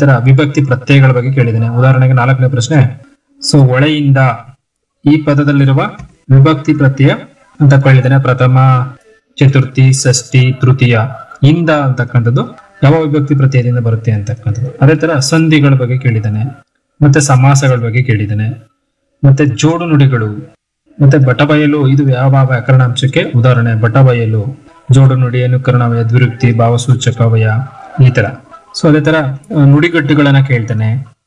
ತರ ವಿಭಕ್ತಿ ಪ್ರತ್ಯಯಗಳ ಬಗ್ಗೆ ಕೇಳಿದ್ದೇನೆ ಉದಾಹರಣೆಗೆ ನಾಲ್ಕನೇ ಪ್ರಶ್ನೆ ಸೊ ಒಳೆಯಿಂದ ಈ ಪದದಲ್ಲಿರುವ ವಿಭಕ್ತಿ ಪ್ರತ್ಯಯ ಅಂತ ಕೇಳಿದ್ದೇನೆ ಪ್ರಥಮ ಚತುರ್ಥಿ ಷಷ್ಠಿ ತೃತೀಯ ಇಂದ ಅಂತಕ್ಕಂಥದ್ದು ಯಾವ ವಿಭಕ್ತಿ ಪ್ರತ್ಯಯದಿಂದ ಬರುತ್ತೆ ಅಂತಕ್ಕಂಥದ್ದು ಅದೇ ತರ ಸಂಧಿಗಳ ಬಗ್ಗೆ ಕೇಳಿದ್ದೇನೆ ಮತ್ತೆ ಸಮಾಸಗಳ ಬಗ್ಗೆ ಕೇಳಿದ್ದೇನೆ ಮತ್ತೆ ಜೋಡು ನುಡಿಗಳು ಮತ್ತೆ ಬಟಬಯಲು ಇದು ಯಾವ ವ್ಯಾಕರಣಾಂಶಕ್ಕೆ ಉದಾಹರಣೆ ಬಟಬಯಲು ಜೋಡು ನುಡಿ ಅನುಕರಣವಯ ದ್ವಿರುಕ್ತಿ ಭಾವಸೂಚಕವಯ ಈ ತರ ಸೊ ಅದೇ ತರ ಆ, ನುಡಿಗಟ್ಟುಗಳನ್ನ ಕೇಳ್ತೇನೆ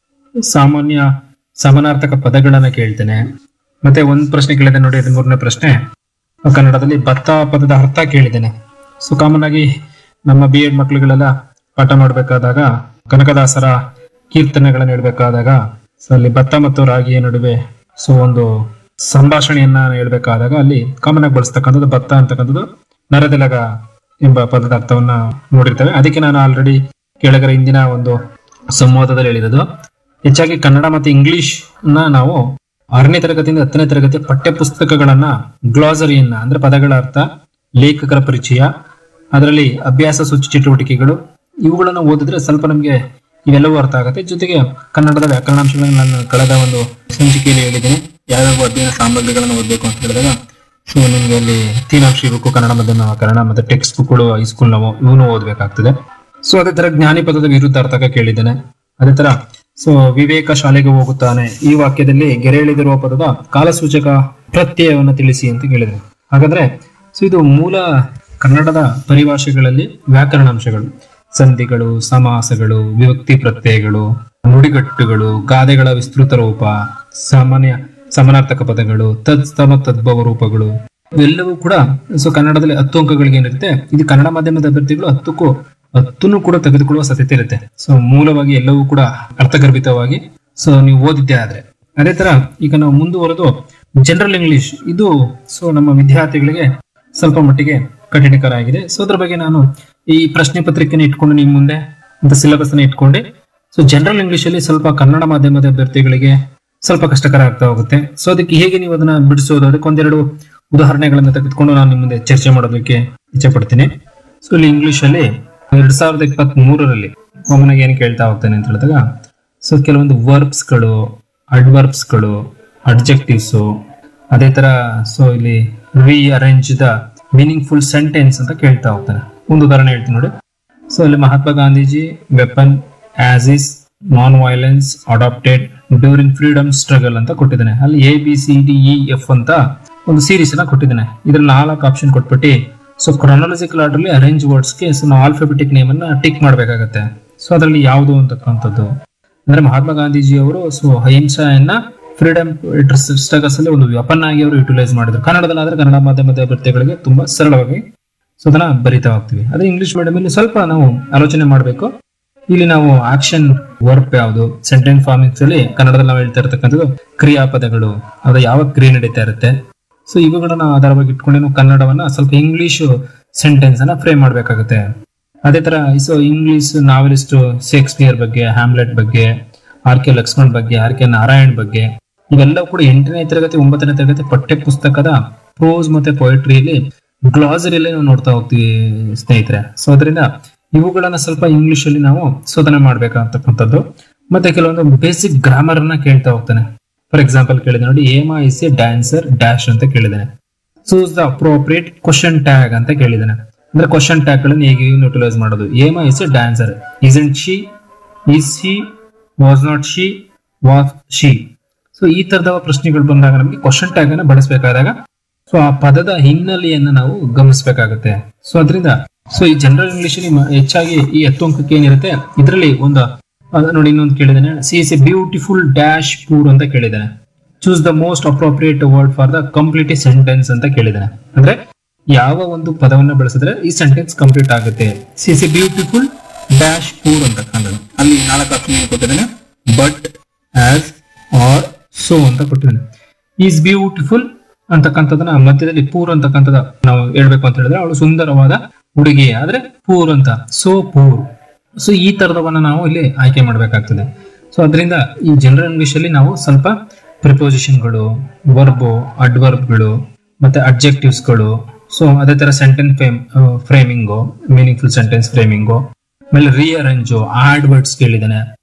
ಸಾಮಾನ್ಯ ಸಮಾನಾರ್ಥಕ ಪದಗಳನ್ನ ಕೇಳ್ತೇನೆ ಮತ್ತೆ ಒಂದ್ ಪ್ರಶ್ನೆ ಕೇಳಿದೆ ನೋಡಿ ಅದು ಮೂರನೇ ಪ್ರಶ್ನೆ ಕನ್ನಡದಲ್ಲಿ ಭತ್ತ ಪದದ ಅರ್ಥ ಕೇಳಿದ್ದೇನೆ ಸೊ ಕಾಮನ್ ಆಗಿ ನಮ್ಮ ಬಿ ಎಡ್ ಮಕ್ಳುಗಳೆಲ್ಲ ಪಾಠ ಮಾಡಬೇಕಾದಾಗ ಕನಕದಾಸರ ಕೀರ್ತನೆಗಳನ್ನ ಹೇಳ್ಬೇಕಾದಾಗ ಸೊ ಅಲ್ಲಿ ಭತ್ತ ಮತ್ತು ರಾಗಿಯ ನಡುವೆ ಸೊ ಒಂದು ಸಂಭಾಷಣೆಯನ್ನ ಹೇಳ್ಬೇಕಾದಾಗ ಅಲ್ಲಿ ಕಾಮನ್ ಆಗಿ ಬಳಸ್ತಕ್ಕಂಥದ್ದು ಭತ್ತ ಅಂತಕ್ಕಂಥದ್ದು ನರದೆಲಗ ಎಂಬ ಪದದ ಅರ್ಥವನ್ನ ನೋಡಿರ್ತೇವೆ ಅದಕ್ಕೆ ನಾನು ಆಲ್ರೆಡಿ ಕೆಳಗರ ಇಂದಿನ ಒಂದು ಸಂವಾದದಲ್ಲಿ ಹೇಳಿರೋದು ಹೆಚ್ಚಾಗಿ ಕನ್ನಡ ಮತ್ತು ಇಂಗ್ಲಿಷ್ ನ ನಾವು ಆರನೇ ತರಗತಿಯಿಂದ ಹತ್ತನೇ ತರಗತಿಯ ಪಠ್ಯ ಪುಸ್ತಕಗಳನ್ನ ಗ್ಲಾಸರಿಯನ್ನ ಅಂದ್ರೆ ಪದಗಳ ಅರ್ಥ ಲೇಖಕರ ಪರಿಚಯ ಅದರಲ್ಲಿ ಅಭ್ಯಾಸ ಸೂಚಿ ಚಟುವಟಿಕೆಗಳು ಇವುಗಳನ್ನು ಓದಿದ್ರೆ ಸ್ವಲ್ಪ ನಮಗೆ ಇವೆಲ್ಲವೂ ಅರ್ಥ ಆಗುತ್ತೆ ಜೊತೆಗೆ ಕನ್ನಡದ ವ್ಯಾಕರಣಾಂಶಗಳನ್ನು ನಾನು ಕಳೆದ ಒಂದು ಸಂಚಿಕೆಯಲ್ಲಿ ಹೇಳಿದ್ದೀನಿ ಯಾವ್ಯಾವ ಅಧ್ಯಯನ ಸಾಮಗ್ರಿಗಳನ್ನು ಓದಬೇಕು ಅಂತ ಹೇಳಿದಾಗ ಸೊ ನಿಮ್ಗೆ ಅಲ್ಲಿ ತೀನಾಂಶ ಇರಬೇಕು ಕನ್ನಡ ಮಾಧ್ಯಮ ವ್ಯಾಕರಣ ಮತ್ತೆ ಟೆಕ್ಸ್ಟ್ ಬುಕ್ಗಳು ಹೈಸ್ಕೂಲ್ ನಾವು ಇವನು ಓದಬೇಕಾಗ್ತದೆ ಸೊ ಅದೇ ತರ ಜ್ಞಾನಿ ಪದದ ವಿರುದ್ಧಾರ್ಥಕ ಕೇಳಿದ್ದೇನೆ ಅದೇ ತರ ಸೊ ವಿವೇಕ ಶಾಲೆಗೆ ಹೋಗುತ್ತಾನೆ ಈ ವಾಕ್ಯದಲ್ಲಿ ಗೆರೆ ಎಳೆದಿರುವ ಪದದ ಕಾಲಸೂಚಕ ಪ್ರತ್ಯಯವನ್ನು ತಿಳಿಸಿ ಅಂತ ಕೇಳಿದೆ ಹಾಗಾದ್ರೆ ಸೊ ಇದು ಮೂಲ ಕನ್ನಡದ ಪರಿಭಾಷೆಗಳಲ್ಲಿ ವ್ಯಾಕರಣಾಂಶಗಳು ಸಂಧಿಗಳು ಸಮಾಸಗಳು ವಿಭಕ್ತಿ ಪ್ರತ್ಯಯಗಳು ನುಡಿಗಟ್ಟುಗಳು ಗಾದೆಗಳ ವಿಸ್ತೃತ ರೂಪ ಸಾಮಾನ್ಯ ಸಮಾನಾರ್ಥಕ ಪದಗಳು ತತ್ಸಮ ತದ್ಭವ ರೂಪಗಳು ಇವೆಲ್ಲವೂ ಕೂಡ ಸೊ ಕನ್ನಡದಲ್ಲಿ ಹತ್ತು ಅಂಕಗಳಿಗೆ ಏನಿರುತ್ತೆ ಇದು ಕನ್ನಡ ಮಾಧ್ಯಮದ ಅಭ್ಯರ್ಥಿಗಳು ಹತ್ತಕ್ಕೂ ಹತ್ತನ್ನು ಕೂಡ ತೆಗೆದುಕೊಳ್ಳುವ ಸಾಧ್ಯತೆ ಇರುತ್ತೆ ಸೊ ಮೂಲವಾಗಿ ಎಲ್ಲವೂ ಕೂಡ ಅರ್ಥಗರ್ಭಿತವಾಗಿ ಸೊ ನೀವು ಓದಿದ್ದೇ ಆದ್ರೆ ಅದೇ ತರ ಈಗ ನಾವು ಮುಂದುವರೆದು ಜನರಲ್ ಇಂಗ್ಲಿಷ್ ಇದು ಸೊ ನಮ್ಮ ವಿದ್ಯಾರ್ಥಿಗಳಿಗೆ ಸ್ವಲ್ಪ ಮಟ್ಟಿಗೆ ಕಠಿಣಕರ ಆಗಿದೆ ಸೊ ಅದ್ರ ಬಗ್ಗೆ ನಾನು ಈ ಪ್ರಶ್ನೆ ಪತ್ರಿಕೆನ ಇಟ್ಕೊಂಡು ನಿಮ್ ಮುಂದೆ ಒಂದು ಸಿಲೆಬಸ್ ಅನ್ನ ಇಟ್ಕೊಂಡೆ ಸೊ ಜನರಲ್ ಇಂಗ್ಲಿಷ್ ಅಲ್ಲಿ ಸ್ವಲ್ಪ ಕನ್ನಡ ಮಾಧ್ಯಮದ ಅಭ್ಯರ್ಥಿಗಳಿಗೆ ಸ್ವಲ್ಪ ಕಷ್ಟಕರ ಆಗ್ತಾ ಹೋಗುತ್ತೆ ಸೊ ಅದಕ್ಕೆ ಹೇಗೆ ನೀವು ಅದನ್ನ ಬಿಡಿಸೋದು ಅದಕ್ಕೆ ಒಂದೆರಡು ಉದಾಹರಣೆಗಳನ್ನ ತೆಗೆದುಕೊಂಡು ನಾನು ನಿಮ್ಮ ಮುಂದೆ ಚರ್ಚೆ ಮಾಡೋದಕ್ಕೆ ಇಚ್ಛೆ ಪಡ್ತೀನಿ ಸೊ ಇಲ್ಲಿ ಇಂಗ್ಲಿಷ್ ಅಲ್ಲಿ ಎರಡ್ ಸಾವಿರದ ಇಪ್ಪತ್ತ್ ಮೂರರಲ್ಲಿ ಒಮ್ಮನಾಗಿ ಏನ್ ಕೇಳ್ತಾ ಹೋಗ್ತಾನೆ ಅಂತ ಹೇಳಿದಾಗ ಸೊ ಕೆಲವೊಂದು ವರ್ಬ್ಸ್ ಗಳು ಅಡ್ವರ್ಬ್ಸ್ ಗಳು ಅಡ್ಜೆಕ್ಟಿವ್ಸ್ ಅದೇ ತರ ಸೊ ಇಲ್ಲಿ ರೀಅರೇಂಜ್ ದ ಮೀನಿಂಗ್ಫುಲ್ ಸೆಂಟೆನ್ಸ್ ಅಂತ ಕೇಳ್ತಾ ಹೋಗ್ತಾನೆ ಒಂದು ಉದಾಹರಣೆ ಹೇಳ್ತೀನಿ ನೋಡಿ ಸೊ ಅಲ್ಲಿ Mahatma Gandhiji weapon as is non violence adapted during freedom struggle ಅಂತ ಕೊಟ್ಟಿದ್ದಾನೆ ಅಲ್ಲಿ A B C D E F ಅಂತ ಒಂದು ಸೀರೀಸ್ ಅನ್ನ ಕೊಟ್ಟಿದ್ದಾನೆ ಇದ್ರಲ್ಲಿ ನಾಲ್ಕು ಆಪ್ಷನ್ ಕೊಟ್ಬಿಟ್ಟು ಸೊ ಕ್ರೊನಾಲಜಿಕಲ್ ಆರ್ಡರ್ ಅಲ್ಲಿ ಅರೇಂಜ್ ವರ್ಡ್ಸ್ಗೆ ಸೊ ನಾವು ಆಲ್ಫಾಬೆಟಿಕ್ ನೇಮ್ ಅನ್ನ ಟಿಕ್ ಮಾಡಬೇಕಾಗತ್ತೆ ಸೊ ಅದರಲ್ಲಿ ಯಾವುದು ಅಂತಕ್ಕಂಥದ್ದು ಅಂದ್ರೆ ಮಹಾತ್ಮ ಗಾಂಧೀಜಿ ಅವರು ಸೊ ಅಹಿಂಸೆಯನ್ನ ಫ್ರೀಡಮ್ ಸ್ಟ್ರಗಲ್ಸ್ ಅಲ್ಲಿ ಒಂದು ವೆಪನ್ ಆಗಿ ಅವರು ಯುಟಿಲೈಸ್ ಮಾಡಿದ್ರು ಕನ್ನಡದಲ್ಲಿ ಆದ್ರೆ ಕನ್ನಡ ಮಾಧ್ಯಮದ ಅಭ್ಯರ್ಥಿಗಳಿಗೆ ತುಂಬಾ ಸರಳವಾಗಿ ಸೊ ಅದನ್ನ ಬರಿತಾ ಹೋಗ್ತೀವಿ ಅದೇ ಇಂಗ್ಲಿಷ್ ಮೀಡಿಯಂ ಅಲ್ಲಿ ಸ್ವಲ್ಪ ನಾವು ಆಲೋಚನೆ ಮಾಡಬೇಕು ಇಲ್ಲಿ ನಾವು ಆಕ್ಷನ್ ವರ್ಕ್ ಯಾವುದು ಸೆಂಟೆನ್ಸ್ ಫಾರ್ಮಿಂಗ್ಸ್ ಅಲ್ಲಿ ಕನ್ನಡದಲ್ಲಿ ನಾವು ಹೇಳ್ತಾ ಇರ್ತಕ್ಕಂಥದ್ದು ಕ್ರಿಯಾಪದಗಳು ಅದು ಯಾವ ಕ್ರಿಯೆ ನಡೀತಾ ಇರುತ್ತೆ ಸೊ ಇವುಗಳನ್ನ ಆಧಾರವಾಗಿ ಇಟ್ಕೊಂಡು ನಾವು ಕನ್ನಡವನ್ನ ಸ್ವಲ್ಪ ಇಂಗ್ಲಿಷ್ ಸೆಂಟೆನ್ಸ್ ಅನ್ನ ಫ್ರೇಮ್ ಮಾಡ್ಬೇಕಾಗುತ್ತೆ ಅದೇ ತರ ಸೊ ಇಂಗ್ಲಿಷ್ ನಾವೆಲಿಸ್ಟ್ ಶೇಕ್ಸ್ಪಿಯರ್ ಬಗ್ಗೆ ಹ್ಯಾಮ್ಲೆಟ್ ಬಗ್ಗೆ ಆರ್ ಕೆ ಲಕ್ಷ್ಮಣ್ ಬಗ್ಗೆ ಆರ್ ಕೆ ನಾರಾಯಣ್ ಬಗ್ಗೆ ಇವೆಲ್ಲವೂ ಕೂಡ ಎಂಟನೇ ತರಗತಿ ಒಂಬತ್ತನೇ ತರಗತಿ ಪಠ್ಯ ಪುಸ್ತಕದ ಪ್ರೋಸ್ ಮತ್ತೆ ಪೊಯಿಟ್ರಿಯಲ್ಲಿ ಗ್ಲಾಸರಿಯಲ್ಲಿ ನಾವು ನೋಡ್ತಾ ಹೋಗ್ತೀವಿ ಸ್ನೇಹಿತರೆ ಸೊ ಅದರಿಂದ ಇವುಗಳನ್ನ ಸ್ವಲ್ಪ ಇಂಗ್ಲಿಷ್ ಅಲ್ಲಿ ನಾವು ಶೋಧನೆ ಮಾಡ್ಬೇಕಂತಕ್ಕಂಥದ್ದು ಮತ್ತೆ ಕೆಲವೊಂದು ಬೇಸಿಕ್ ಗ್ರಾಮರ್ ಅನ್ನ ಕೇಳ್ತಾ ಹೋಗ್ತಾನೆ ಫಾರ್ ಎಕ್ಸಾಂಪಲ್ ಕೇಳಿದೆ ನೋಡಿ Emma is a dancer dash ಅಂತ ಕೇಳಿದ್ದಾನೆ choose the appropriate question tag ಅಂತ ಕೇಳಿದ್ದಾನೆ ಅಂದ್ರೆ ಕ್ವಶನ್ ಟ್ಯಾಗ್ ಗಳನ್ನು ಹೇಗೆ ಯುಟಿಲೈಸ್ ಮಾಡೋದು Emma is a dancer isn't she is she was not she was she so ಈ ತರದ ಪ್ರಶ್ನೆಗಳು ಬಂದಾಗ ನಮಗೆ ಕ್ವಶನ್ ಟ್ಯಾಗ್ ಅನ್ನ ಬಳಸಬೇಕಾದಾಗ ಸೊ ಆ ಪದದ ಹಿನ್ನೆಲೆಯನ್ನ ನಾವು ಗಮನಿಸಬೇಕಾಗುತ್ತೆ ಸೊ ಅದರಿಂದ ಸೊ ಈ ಜನರಲ್ ಇಂಗ್ಲಿಷ್ ಅಲ್ಲಿ ಮ- ಹೆಚ್ಚಾಗಿ ಈ ಹತ್ತು ಅಂಕಕ್ಕೆ ಏನಿರುತ್ತೆ ಇದರಲ್ಲಿ ಒಂದು ಅದ್ ನೋಡಿ ಇನ್ನೊಂದು ಕೇಳಿದಾನೆ she is a beautiful dash poor ಅಂತ ಕೇಳಿದಾನೆ choose the most appropriate word for the complete sentence ಅಂತ ಕೇಳಿದಾನೆ ಅಂದ್ರೆ ಯಾವ ಒಂದು ಪದವನ್ನ ಬಳಸಿದ್ರೆ ಈ ಸೆಂಟೆನ್ಸ್ ಕಂಪ್ಲೀಟ್ ಆಗುತ್ತೆ she is a beautiful dash poor ಅಂತ ಕಂಡು ಅಲ್ಲಿ ನಾಲ್ಕು ಆಪ್ಷನ್ ಕೊಟ್ಟಿದ್ದಾನೆ ಬಟ್ ಆಸ್ ಆರ್ ಸೋ ಅಂತ ಕೊಟ್ಟಿದ್ದಾನೆ ಈಸ್ ಬ್ಯೂಟಿಫುಲ್ ಅಂತಕ್ಕಂಥದ್ದನ್ನ ಮಧ್ಯದಲ್ಲಿ ಪೂರ್ ಅಂತಕ್ಕಂಥದ್ದು ನಾವು ಹೇಳ್ಬೇಕು ಅಂತ ಹೇಳಿದ್ರೆ ಅವಳು ಸುಂದರವಾದ ಹುಡುಗಿ ಆದ್ರೆ ಪೂರ್ ಅಂತ ಸೋ ಪೂರ್ ಸೊ ಈ ತರದವನ್ನ ನಾವು ಇಲ್ಲಿ ಆಯ್ಕೆ ಮಾಡಬೇಕಾಗ್ತದೆ ಸೊ ಅದರಿಂದ ಈ ಜನರಲ್ ಇಂಗ್ಲಿಷ್ ಅಲ್ಲಿ ನಾವು ಸ್ವಲ್ಪ ಪ್ರಿಪೋಸಿಷನ್ಗಳು ವರ್ಬು ಅಡ್ವರ್ಬ್ಗಳು ಮತ್ತೆ ಅಡ್ಜೆಕ್ಟಿವ್ಸ್ಗಳು ಸೊ ಅದೇ ತರ sentence frame framing meaningful sentence framing ಆಮೇಲೆ ರಿಅರೇಂಜು ಆಡ್ ವರ್ಡ್ಸ್ ಕೇಳಿದಾನೆ